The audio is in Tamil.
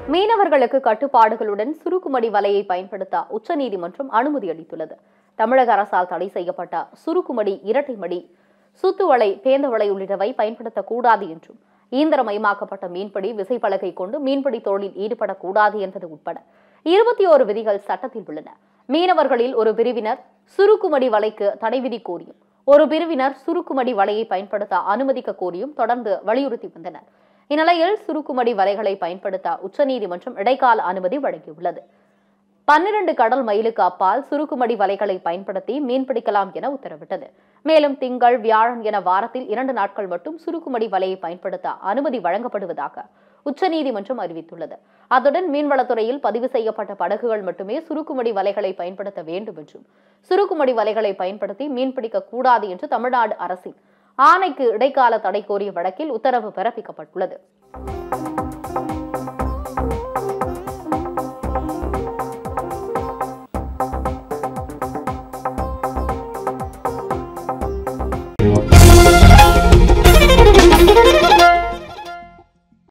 மீனவர்களுக்கு கட்டுப்பாடுகளுடன் சுருக்குமடி வலையை பயன்படுத்த உச்சநீதிமன்றம் அனுமதி அளித்துள்ளது தமிழக அரசால் தடை செய்யப்பட்ட சுருக்குமடி இரட்டைமடி சுத்துவலை பேந்தவலை உள்ளிட்டவை பயன்படுத்தக்கூடாது என்றும் இயந்திரமயமாக்கப்பட்ட மீன்பிடி விசைப்பலகை கொண்டு மீன்பிடி தொழிலில் ஈடுபடக்கூடாது என்பது உட்பட இருபத்தி ஓரு விதிகள் சட்டத்தில் உள்ளன மீனவர்களில் ஒரு பிரிவினர் சுருக்குமடி வலைக்கு தடை விதி கோரியும் ஒரு பிரிவினர் சுருக்குமடி வலையை பயன்படுத்த அனுமதிக்க கோரியும் தொடர்ந்து வலியுறுத்தி வந்தனர் இந்நிலையில் சுருக்குமடி வலைகளை பயன்படுத்த உச்சநீதிமன்றம் இடைக்கால அனுமதி வழங்கியுள்ளது பன்னிரண்டு கடல் மைலுக்கு அப்பால் சுருக்குமடி வலைகளை பயன்படுத்தி மீன்பிடிக்கலாம் என உத்தரவிட்டது மேலும் திங்கள் வியாழன் என வாரத்தில் இரண்டு நாட்கள் மட்டும் சுருக்குமடி வலையை பயன்படுத்த அனுமதி வழங்கப்படுவதாக உச்சநீதிமன்றம் அறிவித்துள்ளது அத்துடன் மீன்வளத்துறையில் பதிவு செய்யப்பட்ட படகுகள் மட்டுமே சுருக்குமடி வலைகளை பயன்படுத்த வேண்டும் என்றும் சுருக்குமடி வலைகளை பயன்படுத்தி மீன்பிடிக்க கூடாது என்று தமிழ்நாடு அரசின் ஆணைக்கு இடைக்கால தடை கோரிய வழக்கில் உத்தரவு பிறப்பிக்கப்பட்டுள்ளது